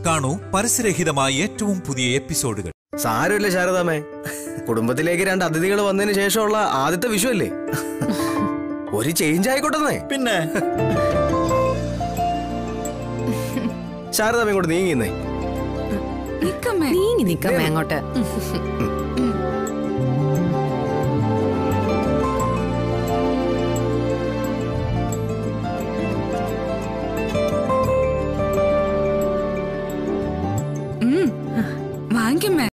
കാണൂ പരസ്യരഹിതമായ ഏറ്റവും പുതിയ എപ്പിസോഡുകൾ സാരമില്ല ശാരദാമേ കുടുംബത്തിലേക്ക് രണ്ട് അതിഥികൾ വന്നതിന് ശേഷമുള്ള ആദ്യത്തെ വിഷു അല്ലേ ഒരു ചേഞ്ച് ആയിക്കോട്ടെന്നേ പിന്നെ ശാരദാമ ഇങ്ങോട്ട് നീങ്ങിന്നേ നിക്കമ്മേ നീങ്ങി നിക്കമ്മേ അങ്ങോട്ട് ഉം. വാങ്ങിക്കമ്മേ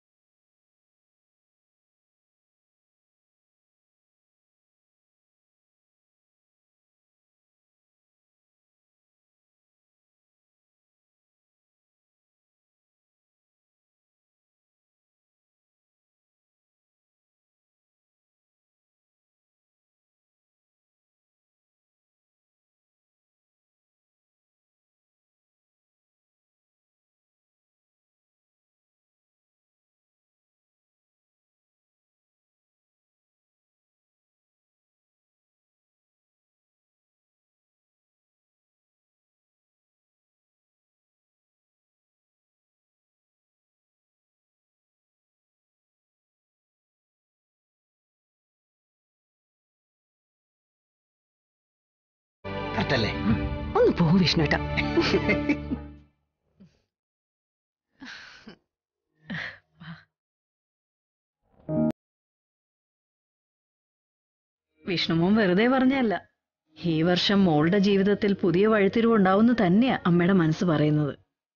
കറക്റ്റല്ലേ ഒന്ന് പോ വിഷ്ണുട്ടാ വിഷ്ണുമോൻ വെറുതെ പറഞ്ഞല്ല ഈ വർഷം മോളുടെ ജീവിതത്തിൽ പുതിയ വഴിത്തിരിവുണ്ടാവുന്നു തന്നെയാ അമ്മയുടെ മനസ്സ് പറയുന്നത്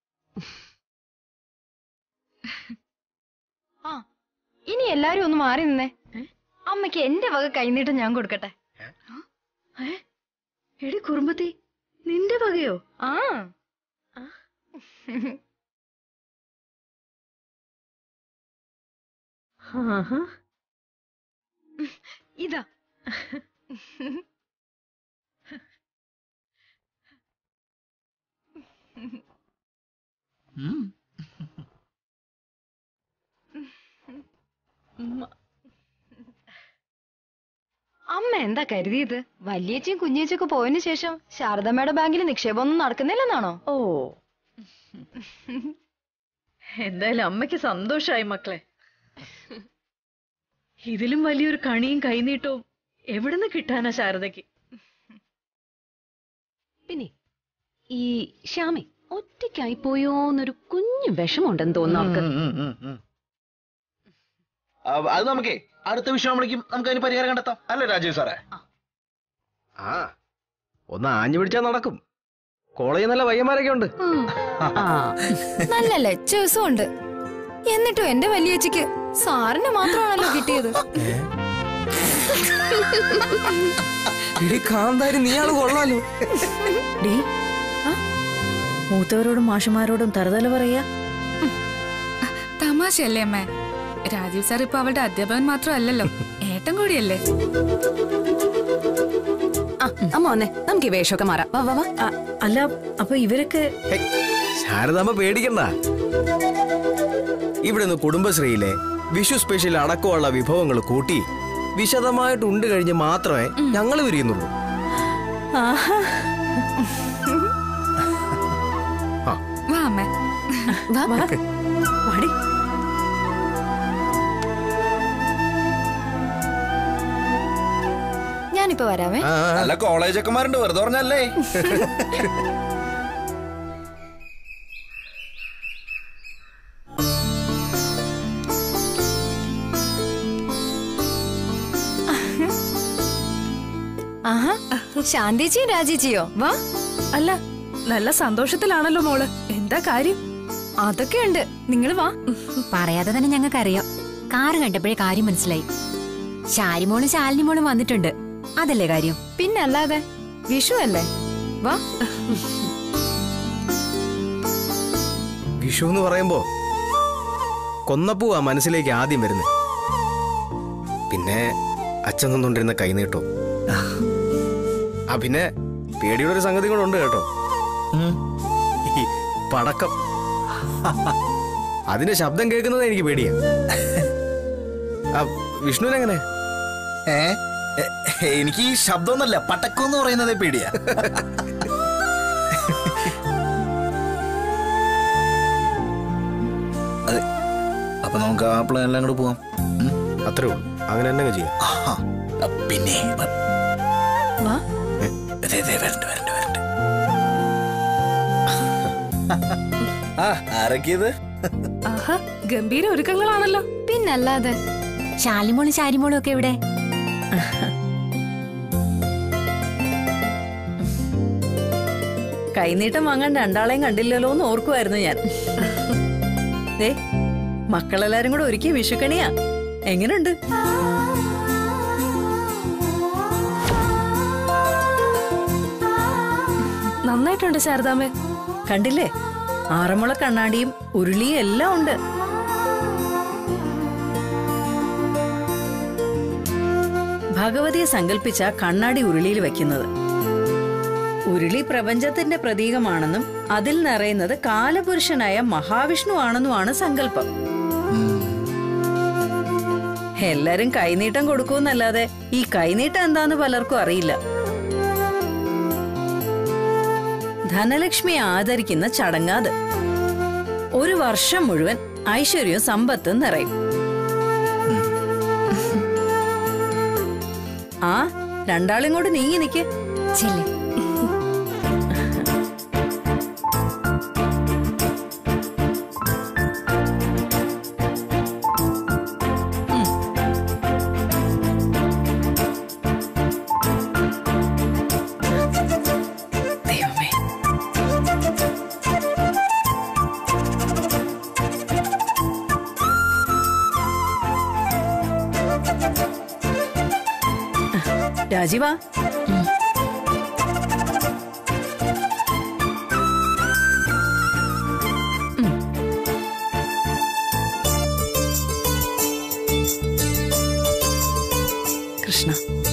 ആ ഇനി എല്ലാരും ഒന്ന് മാറി നിന്നേ അമ്മയ്ക്ക് എന്റെ വക കൈനീട്ടം ഞാൻ കൊടുക്കട്ടെ ഏ? എടി കുറുമ്പത്തി നിന്റെ വകയോ ആ ആഹാ. ഇതാ അമ്മ എന്താ കരുതിയത് വലിയച്ചയും കുഞ്ഞേച്ചൊക്കെ പോയതിനു ശേഷം ശാരദമ്മയുടെ ബാങ്കിൽ നിക്ഷേപമൊന്നും നടക്കുന്നില്ലെന്നാണോ ഓ എന്തായാലും അമ്മയ്ക്ക് സന്തോഷായി മക്കളെ ഇതിലും വലിയൊരു കണിയും കൈനീട്ടവും എവിടുന്ന് കിട്ടാനാ ശാരദയ്ക്ക് പിന്നെ ഈ ശ്യാമി ഒറ്റയ്ക്കായി പോയോന്നൊരു കുഞ്ഞു വിഷമുണ്ടെന്ന് തോന്നുന്നു അവർക്ക് അത് നമുക്കേ അടുത്ത വിഷയമാകുമ്പോഴേക്കും നമുക്ക് അതിന് പരിഹാരം കണ്ടെത്താം അല്ലേ രാജീവ് സാറേ ആ ഒന്ന് ആഞ്ഞു പിടിച്ചാൽ നടക്കും കോളേജിൽ നല്ല പയ്യന്മാരൊക്കെ ഉണ്ട് ആ നല്ല ലച്ചവസം ഉണ്ട് എന്നിട്ടും എന്റെ വലിയച്ചയ്ക്ക് സാറിന് മാത്രമാണല്ലോ കിട്ടിയത് ഇടി കാന്താരി നീയാള് കൊള്ളാലോ ഡീ മൂത്തവരോടും മാഷുമാരോടും തറുതല പറയാ തമാശയല്ലേ അമ്മേ രാജീവ് സാർ ഇപ്പൊ അവളുടെ അധ്യാപകൻ മാത്രമല്ലല്ലോ ഏട്ടൻ കൂടിയല്ലേ ആ, അമ്മ വന്നേ നമുക്ക് ഈ വേഷമൊക്കെ മാറാം വാ വാ വാ അല്ല അപ്പൊ ഇവരൊക്കെ ഹേയ്, ശാരദാമ്മ പേടിക്കണ്ട ഇവിടെ നിന്ന് കുടുംബശ്രീയിലെ വിഷു സ്പെഷ്യൽ അടക്കമുള്ള വിഭവങ്ങൾ കൂട്ടി വിശദമായിട്ട് ഉണ്ട് കഴിഞ്ഞ് മാത്രമേ ഞങ്ങൾ വിരിയുന്നുള്ളൂ വാ അമ്മേ വാ വാ വാടി ഞാനിപ്പോ വരാമേ ആ, ആ, അല്ല കോളേജൊക്കെ മാറുണ്ട് വെറുതെ പറഞ്ഞല്ലേ ആഹാ ശാന്തിജിയും രാജിജിയോ വാ അല്ല നല്ല സന്തോഷത്തിലാണല്ലോ മോള് എന്താ കാര്യം അതൊക്കെ ഉണ്ട് നിങ്ങൾ വാ പറയാതെ തന്നെ ഞങ്ങൾക്ക് അറിയാം കാറ് കണ്ടപ്പോഴേ കാര്യം മനസ്സിലായി ശാരിമോളും ശാലിനിമോളും വന്നിട്ടുണ്ട് അതല്ലേ കാര്യം പിന്നല്ലാതെ വിഷു അല്ലേ വാ വിഷു എന്ന് പറയുമ്പോ കൊന്നപ്പൂവാ മനസ്സിലേക്ക് ആദ്യം വരുന്നത് പിന്നെ അച്ഛൻ തന്നുകൊണ്ടിരുന്ന കൈനീട്ടോ ആ പിന്നെ പേടിയുടെ ഒരു സംഗതി കൂടെ ഉണ്ട് കേട്ടോ ഈ പടക്കം അതിന്റെ ശബ്ദം കേൾക്കുന്നത് എനിക്ക് പേടിയാ ആ വിഷ്ണുവിനെങ്ങനെ ഏ എ, എനിക്ക് ഈ ശബ്ദമൊന്നുമല്ല പടക്കം എന്ന് പറയുന്നതേ പേടിയാ അതെ അപ്പൊ നമുക്ക് ആ പ്ലാനിൽ അങ്ങോട്ട് പോവാം ഉം. അത്രേ ഉള്ളൂ അങ്ങനെ തന്നെ അങ്ങ് ചെയ്യാം ആഹാ. അ, പിന്നെ വ- വാ ദേ, ദേ, വരണ്ട് വരണ്ട് വരണ്ട് ആ ആരൊക്കെയത് ആഹാ ഗംഭീര ഒരുക്കങ്ങളാണല്ലോ പിന്നല്ലാതെ ശാലിമോളും ശാരിമോളും ഒക്കെ ഇവിടെ കൈനീട്ടം വാങ്ങാൻ രണ്ടാളെയും കണ്ടില്ലല്ലോ എന്ന് ഓർക്കുമായിരുന്നു ഞാൻ ദേ മക്കളെല്ലാരും കൂടെ ഒരുക്കിയ വിഷുക്കണിയാ എങ്ങനുണ്ട് നന്നായിട്ടുണ്ട് ശാരദാമ്മേ കണ്ടില്ലേ ആറന്മുള കണ്ണാടിയും ഉരുളിയും എല്ലാം ഉണ്ട് ഭഗവതിയെ സങ്കല്പിച്ച കണ്ണാടി ഉരുളിയിൽ വെക്കുന്നത് ഉരുളി പ്രപഞ്ചത്തിന്റെ പ്രതീകമാണെന്നും അതിൽ നിറയുന്നത് കാലപുരുഷനായ മഹാവിഷ്ണു ആണെന്നുമാണ് സങ്കല്പം എല്ലാരും കൈനീട്ടം കൊടുക്കൂന്നല്ലാതെ ഈ കൈനീട്ടം എന്താന്ന് പലർക്കും അറിയില്ല ധനലക്ഷ്മിയെ ആദരിക്കുന്ന ചടങ്ങാത് ഒരു വർഷം മുഴുവൻ ഐശ്വര്യവും സമ്പത്തും നിറയും ആ രണ്ടാളും കൂടെ നീങ്ങി നിക്ക് ചെല്ലേ ദൈവമേ രാജീവ കൃഷ്ണ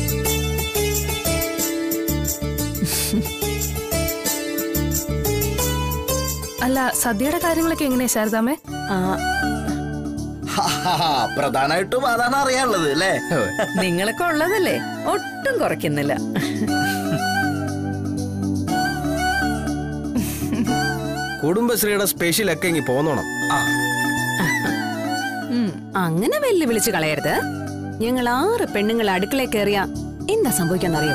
അല്ല സദ്യയുടെ കാര്യങ്ങളൊക്കെ എങ്ങനെയാ ശാരദാമ്മേ ആ പ്രധാനമായിട്ടും അതാണ് അറിയാനുള്ളത് അല്ലേ നിങ്ങളൊക്കെ ഉള്ളതല്ലേ ഒട്ടും കുറയ്ക്കുന്നില്ല കുടുംബശ്രീയുടെ സ്പെഷ്യൽ ഒക്കെ ഇങ്ങി പോന്നോണം ഉം, അങ്ങനെ വെല്ലുവിളിച്ച് കളയരുത് ഞങ്ങൾ ആറ് പെണ്ണുങ്ങൾ അടുക്കളയിൽ കയറിയ എന്താ സംഭവിക്കാന്നറിയോ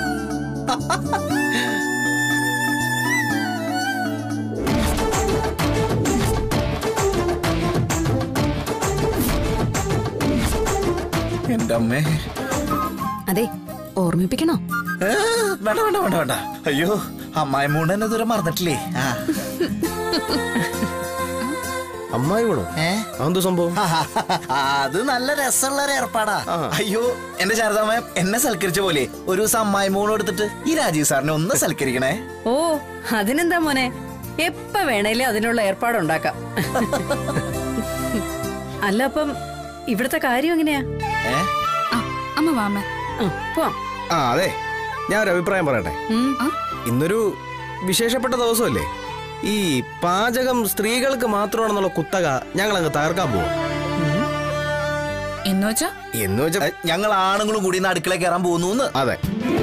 എന്റെ അമ്മേ അതെ ഓർമ്മിപ്പിക്കണോ ഏ, വേണ്ട വേണ്ട വേണ്ട വേണ്ട അയ്യോ അമ്മായി മൂന്ന് എന്നെ ദൂരം മറന്നിട്ടില്ലേ ആ അമ്മായി വേണോ ഏ അതെന്ത് സംഭവം അത് നല്ല രസമുള്ള ഒരു ഏർപ്പാടാ അയ്യോ എന്റെ ശാരദാമ്മ എന്നെ സൽക്കരിച്ച പോലെ ഒരു ദിവസം അമ്മായി മൂന്ന് എടുത്തിട്ട് ഈ രാജീവ് സാറിനെ ഒന്ന് സൽക്കരിക്കണേ ഓ അതിനെന്താ മോനെ എപ്പ വേണേലും അതിനുള്ള ഏർപ്പാടുണ്ടാക്കാം അല്ല അപ്പം ഇവിടുത്തെ കാര്യം എങ്ങനെയാ ഏ ആ അമ്മ വാമ ആ, പോവാം ആ അതെ ഞാൻ ഒരു അഭിപ്രായം പറയട്ടെ ഉം. ഇന്നൊരു വിശേഷപ്പെട്ട ദിവസമല്ലേ ഈ പാചകം സ്ത്രീകൾക്ക് മാത്രമാണെന്നുള്ള കുത്തക ഞങ്ങൾ അങ്ങ് തകർക്കാൻ പോവാം എന്നുവെച്ചാ എന്ന് വെച്ചാ ഏ, ഞങ്ങൾ ആണുങ്ങളും കൂടി ഇന്ന് അടുക്കള കയറാൻ പോകുന്നു അതെ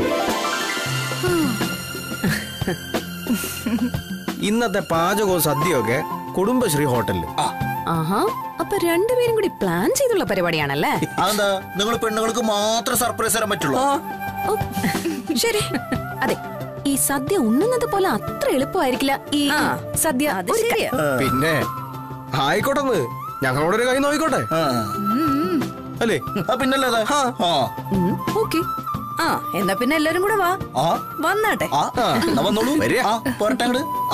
ഇന്നത്തെ പാചകവും സദ്യയൊക്കെ കുടുംബശ്രീ ഹോട്ടലിൽ ആഹാ അപ്പൊ രണ്ടുപേരും കൂടി പ്ലാൻ ചെയ്തുള്ള പരിപാടിയാണല്ലേ അതെന്താ നിങ്ങൾ പെണ്ണുങ്ങൾക്ക് മാത്രം സർപ്രൈസ് തരാൻ പറ്റുള്ളൂ ഓ, ശരി അതെ ഈ സദ്യ ഉണ്ണുന്നത് പോലെ അത്ര എളുപ്പമായിരിക്കില്ല ഈ ആ, സദ്യ അത് ഒരുക്കാൻ. ശരിയാ പിന്നെ ആയിക്കോട്ടെ ഞങ്ങളോട് ഒരു കൈ നോയിക്കോട്ടെ ആ. അല്ലേ ആ, പിന്നല്ലേ അത്? ആ ഉം, ഓക്കേ ആ എന്നാ പിന്നെ എല്ലാരും കൂടെ വാ ആ വന്നാട്ടെ ആ എന്നാ വന്നോളൂ വരിക. ആ പോരട്ടെ അങ്ങട് ആ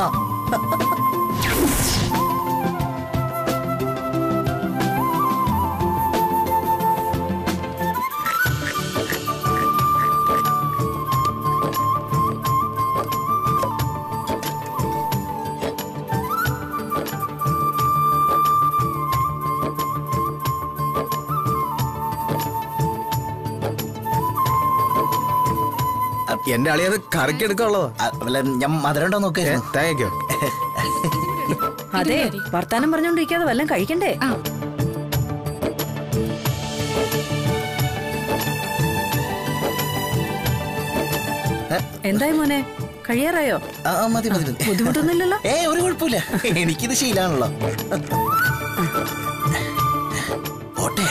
എന്റെ അളി അത് കറക്കിയെടുക്കാനുള്ളതാ ആ, വല്ല ഞാൻ മധുരം ഉണ്ടോ നോക്കേ താങ്ക് യു അതെ വർത്താനം പറഞ്ഞോണ്ടിരിക്കാതെ വല്ലതും കഴിക്കണ്ടേ ആ എന്തായി മോനെ കഴിയാറായോ ആ ആ, മതി മതി മതി. ബുദ്ധിമുട്ടൊന്നുമില്ലല്ലോ ഏ ഒരു കുഴപ്പമില്ല എനിക്കിത് ശീലാണല്ലോ പോട്ടെ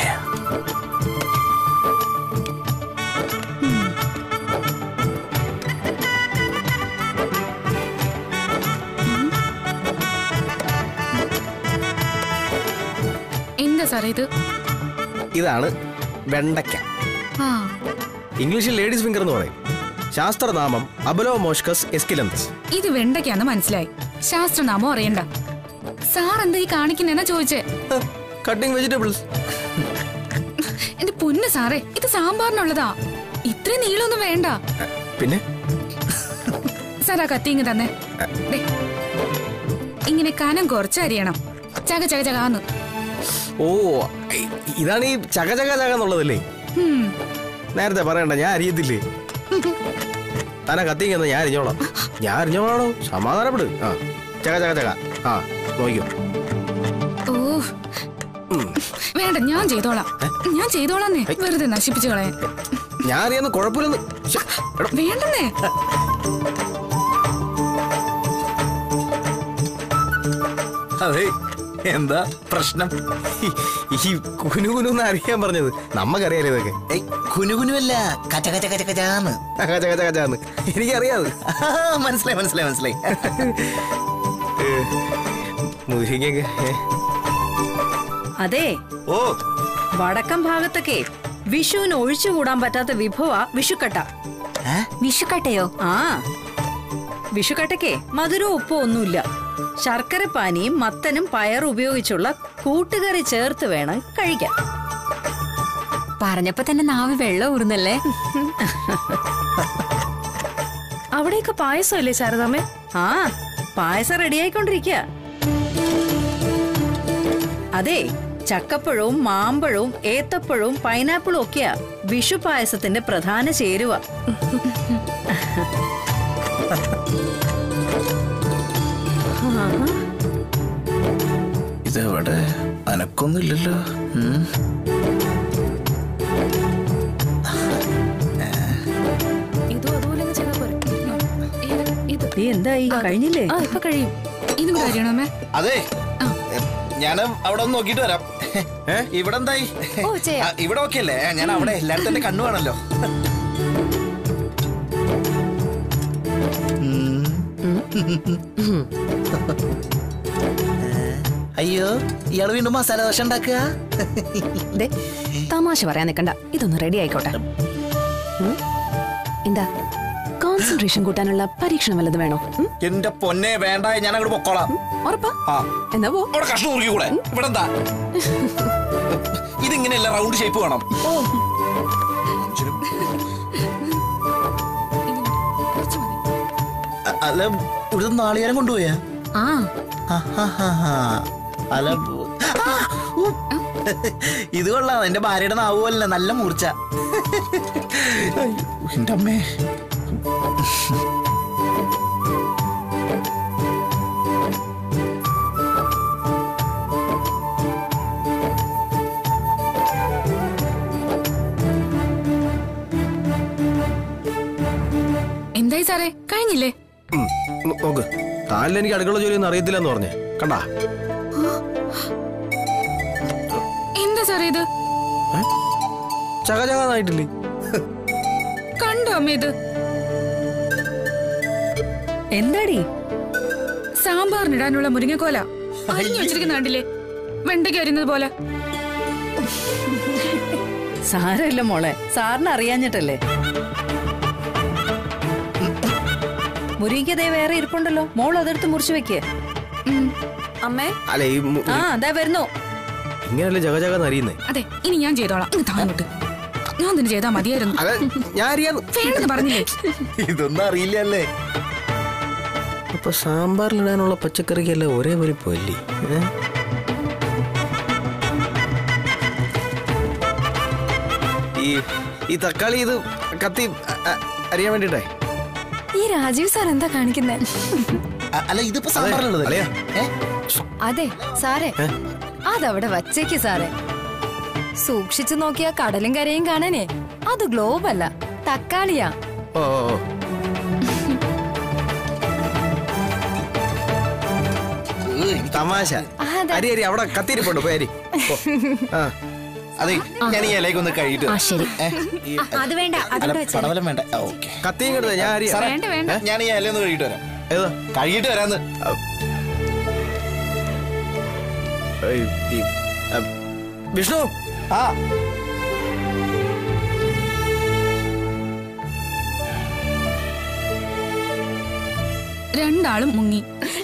എന്താ സാറേ ഇത് ഇതാണ് വെണ്ടയ്ക്ക ആ ഇംഗ്ലീഷിൽ ലേഡീസ് ഫിംഗർ എന്ന് പറയും ശാസ്ത്രനാമം അബലോ മോഷ്കസ് എസ്കിലന്തസ് ഇത് വെണ്ടയ്ക്കാന്ന് മനസ്സിലായി ശാസ്ത്രനാമം അറിയണ്ട സാർ എന്താ ഈ കാണിക്കുന്നെന്നാ ചോദിച്ചേ കട്ടിംഗ് വെജിറ്റബിൾസ് എന്റെ പൊന്ന് സാറേ ഇത് സാമ്പാറിനുള്ളതാ ഇത്രയും നീളമൊന്നും വേണ്ട പിന്നെ സാർ ആ കത്തി ഇങ്ങ് തന്നെ ദേ, ഇങ്ങനെ കനം കുറച്ച് അരിയണം ചക ചക ചകാന്ന് ഓ ഇ- ഇതാണ് ഈ ചക ചക ചക എന്നുള്ളതല്ലേ ഹും. നേരത്തെ പറയണ്ട ഞാൻ അറിയത്തില്ലേ താനാ കത്തിങ്ങന്ന് ഞാൻ അരിഞ്ഞോളാം ഞാൻ അരിഞ്ഞോളാണോ സമാധാനപ്പെട് ആ ചക ചക ചക ആ നോക്കിയോ ഓ വേണ്ട ഞാൻ ചെയ്തോളാം ഞാൻ ചെയ്തോളാന്നേ വെറുതെ നശിപ്പിച്ചു കളയാൻ ഞാൻ അറിയാന്ന് കുഴപ്പമില്ലെന്ന് ശ്ശെ, എടാ, വേണ്ടെന്നേ അതെ എന്താ പ്രശ്നം ഈ- ഈ കുനു കുനു അറിയാൻ പറഞ്ഞത് നമ്മക്കറിയാലോ ഇതൊക്കെ ഏയ് കുനുകുനുവല്ല കച്ച കച്ച കച്ച കച്ചാന്ന് ചക ചക ചക ചാന്ന് എനിക്കറിയാത് മനസ്സിലായി മനസ്സിലായി മനസ്സിലായി മുരിങ്ങയൊക്കെ ഏ. അതെ ഓ വടക്കൻ ഭാഗത്തൊക്കെ വിഷുവിന് ഒഴിച്ചുകൂടാൻ പറ്റാത്ത വിഭവ വിഷുക്കട്ട വിഷുക്കട്ടയോ ആ വിഷുക്കട്ടയ്ക്ക് മധുരവും ഉപ്പും ഒന്നുമില്ല ശർക്കരപ്പാനിയും മത്തനും പയറും ഉപയോഗിച്ചുള്ള കൂട്ടുകറി ചേർത്ത് വേണം കഴിക്കാൻ പറഞ്ഞപ്പോ തന്നെ നാവ് വെള്ളം ഊർന്നല്ലേ അവിടെയൊക്കെ പായസമല്ലേ ശാരദാമ്മേ ആ പായസം റെഡിയായിക്കൊണ്ടിരിക്കുക അതെ ചക്കപ്പഴവും മാമ്പഴവും ഏത്തപ്പഴവും പൈനാപ്പിളും ഒക്കെയാ വിഷു പായസത്തിന്റെ പ്രധാന ചേരുവ ഇതെവിടെ അനക്കൊന്നുമില്ലല്ലോ ഉം. ഇതും അതുപോലെ അങ്ങ് ചെയ്താ പോരെ. ഇത് ഇത് നീ എന്തായി കഴിഞ്ഞില്ലേ ആ ഇപ്പൊ കഴിയും ഇതും കൂടെ അറിയണോ അമ്മേ അതെ ഞാൻ അവിടെ ഒന്ന് നോക്കിട്ട് വരാം ഇവിടെ എന്തായി ആ, ഇവിടെ ഓക്കെ അല്ലേ ഞാൻ അവിടെ എല്ലായിടത്തും എന്റെ കണ്ണു വേണല്ലോ അയ്യോ ഇയാള് വീണ്ടും മസാല ദോശ ഉണ്ടാക്കുക ദേ, തമാശ പറയാൻ നിൽക്കണ്ട ഇതൊന്ന് റെഡി ആയിക്കോട്ടെ ഉം? എന്താ കോൺസെൻട്രേഷൻ കൂട്ടാനുള്ള പരീക്ഷണം വല്ലത് വേണോ ഉം? എന്റെ പൊന്നെ വേണ്ട ഞാൻ അങ്ങോട്ട് പൊക്കോളാം ഉറപ്പാ ആ എന്നാ പോ അവിടെ കഷ്ണം മുറുക്കി കൂടെ ഇവിടെ എന്താ ഇതിങ്ങനെയല്ല റൗണ്ട് ഷേപ്പ് വേണം കുറച്ച് മതി. അ- അല്ല ഇവിടുത്തെ നാളികേരം കൊണ്ടുപോയാ ആ ആഹാഹാഹാ. അല്ല ആ, ഊ. ഇത് കൊള്ളാം എന്റെ ഭാര്യയുടെ നാവ് പോലെ നല്ല മൂർച്ച അയ്യോ, എന്റെ അമ്മേ എന്തായി സാറേ കഴിഞ്ഞില്ലേ ഉം, നോ- നോക്ക് താനിൽ എനിക്ക് അടുക്കള ജോലിയൊന്നും അറിയത്തില്ലെന്ന് പറഞ്ഞേ കണ്ടാ എന്താ സാറേ ഇത് ചക ചകാന്നായിട്ടില്ലേ കണ്ടോ അമ്മ ഇത് എന്താടി സാമ്പാറിനിടാനുള്ള മുരിങ്ങക്കോല അരിഞ്ഞു വെച്ചിരിക്കുന്ന കണ്ടില്ലേ വെണ്ടയ്ക്ക് അരിയുന്നത് പോലെ സാരമില്ല മോളെ സാറിന് അറിയാഞ്ഞിട്ടല്ലേ മുരിക്കതേ വേറെ ഇരിപ്പുണ്ടല്ലോ മോൾ അതെടുത്ത് മുറിച്ചു വെക്ക് അമ്മേ അല്ല ഈ മു- ആ അതാ വരുന്നു ഇങ്ങനെയല്ലേ ജഗ ജഗന്ന് അറിയുന്നേ അതെ ഇനി ഞാൻ ചെയ്തോളാം ഇങ്ങ് താങ്ങോട്ട് ഞാൻ തന്നെ ചെയ്താൽ മതിയായിരുന്നു അതെ ഞാൻ അറിയാന്ന് വേണ്ടെന്ന് പറഞ്ഞില്ലേ ഇതൊന്നും അറിയില്ലല്ലേ അപ്പൊ സാമ്പാറിലിടാനുള്ള പച്ചക്കറിക്കെല്ലാം ഒരേ വലിപ്പമല്ലേ ഏ? ഈ ഈ തക്കാളി ഇത് കത്തി അ- അ- അരിയാൻ വേണ്ടിട്ടേ ഈ രാജീവ് സാർ എന്താ കാണിക്കുന്നേ അ- അല്ല ഇതിപ്പോ സാമ്പാറിലുള്ളത് അളിയാ. അതെ സാറേ അതവിടെ വച്ചേക്ക് സാറേ സൂക്ഷിച്ചു നോക്കിയാ കടലും കരയും കാണാനേ അത് ഗ്ലോബ് അല്ല തക്കാളിയാ ഓ ഓ, ഓ. തമാശ അരി അരി അവിടെ കത്തിരിപ്പുണ്ട് പോയി അരി പോ. ആ അതെ ഞാൻ ഈ ഇലയ്ക്ക് ഒന്ന് കഴിയിട്ട് ആ ശരി ഏ, ഈ- ആ, അത് വേണ്ട അല്ല അതുകൊണ്ട് വെച്ചാൽ പടവലം വേണ്ട ഓക്കെ കത്തിയും കിട്ടുന്നത് ഞാൻ അരി സാറേ, വേണ്ട, വേണ്ട. ഞാൻ ഈ ഇല ഒന്ന് കഴിയിട്ട് വരാം ഏതാ കഴുകിയിട്ട് വരാന്ന് ഏയ്, ഈ, ആ, വിഷ്ണു ആ രണ്ടാളും മുങ്ങി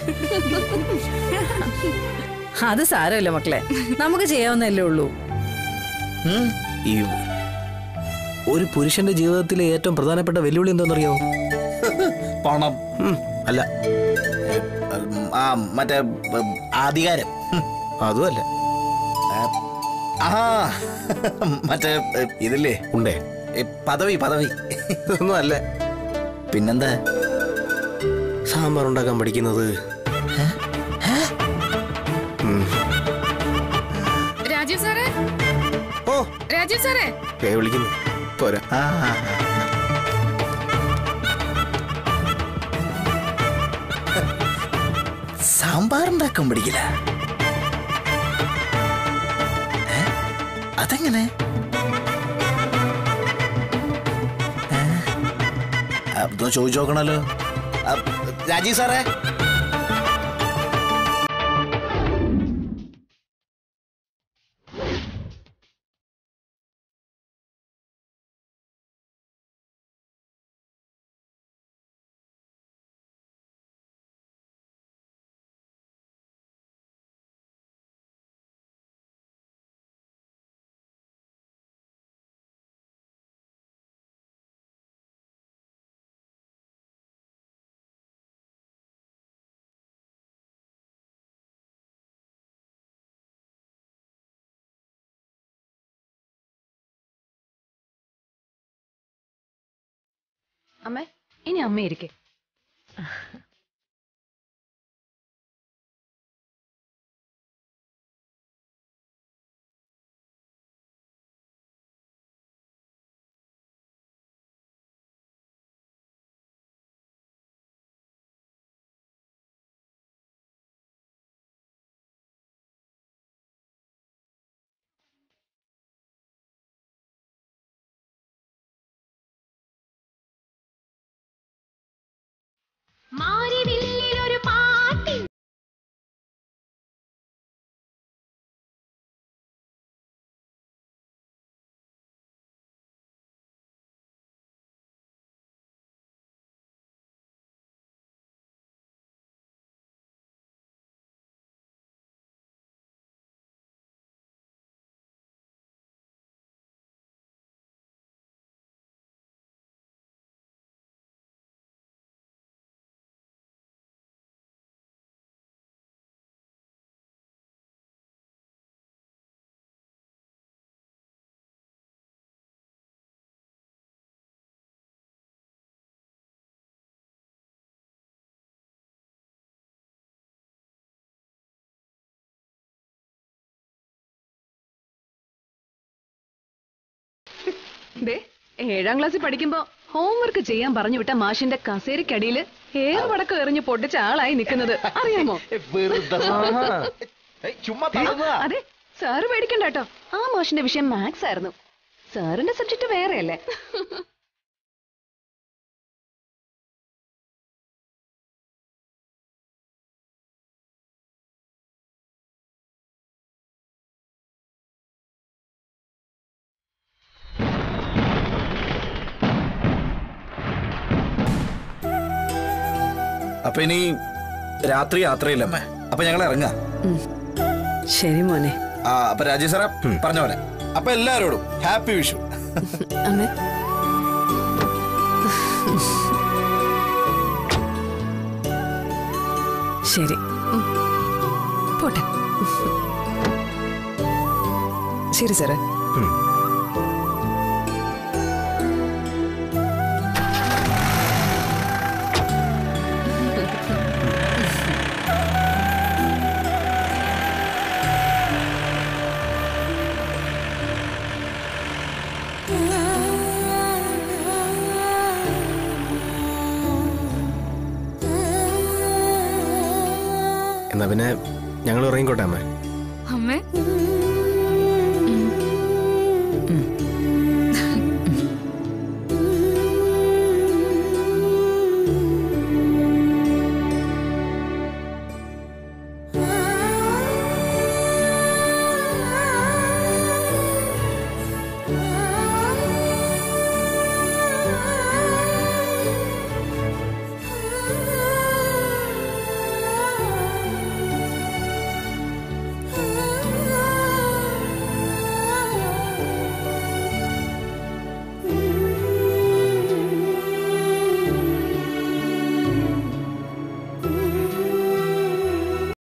അത് സാരമില്ല മക്കളെ നമുക്ക് ചെയ്യാവുന്നല്ലേ ഉള്ളൂ ഉം. ഈ ഒരു പുരുഷന്റെ ജീവിതത്തിലെ ഏറ്റവും പ്രധാനപ്പെട്ട വെല്ലുവിളി എന്താണെന്നറിയാവോ പണം ഉം, അല്ല ഉം, ആ മറ്റേ ഉം, അധികാരം ഉം. അതുമല്ല ആ മറ്റേ ഉം, ഇതില്ലേ ഉണ്ടേ ഈ പദവി പദവി ഇതൊന്നും അല്ല പിന്നെന്താ സാമ്പാർ ഉണ്ടാക്കാൻ പഠിക്കുന്നത് രാജീവ് സാറേ ഓ രാജീവ് സാറേ ദേ വിളിക്കുന്നു പോരാ ആ സാമ്പാർ ഉണ്ടാക്കാൻ പഠിക്കില്ല ഏ? അതെങ്ങനെ ഏ? അതൊന്ന് ചോദിച്ചു നോക്കണല്ലോ ആ, രാജീവ് സാറേ അമ്മേ ഇനി അമ്മ ഇരിക്കെ ദേ ഏഴാം ക്ലാസ്സിൽ പഠിക്കുമ്പോ ഹോംവർക്ക് ചെയ്യാൻ പറഞ്ഞു വിട്ട മാഷിന്റെ കസേരക്കടിയില് ഏത് പടക്കം എറിഞ്ഞ് പൊട്ടിച്ച ആളായി നിൽക്കുന്നത് അറിയാമോ ചുമ്മാ അതെ സാറ് പേടിക്കണ്ട കേട്ടോ ആ മാഷിന്റെ വിഷയം മാത്സ് ആയിരുന്നു സാറിന്റെ സബ്ജക്ട് വേറെയല്ലേ അപ്പൊ ഇനി രാത്രി യാത്രയില്ലമ്മേ അപ്പൊ ഞങ്ങൾ ഇറങ്ങാം ശരി മോനെ ആ അപ്പൊ രാജേഷ് സാറേ പറഞ്ഞ പോലെ അപ്പൊ എല്ലാരോടും ഹാപ്പി വിഷു അമ്മേ ശരി പോട്ടെ ശരി സാറേ എന്നാ എന്നാ പിന്നെ ഞങ്ങൾ ഉറങ്ങിക്കോട്ടെ അമ്മ അമ്മേ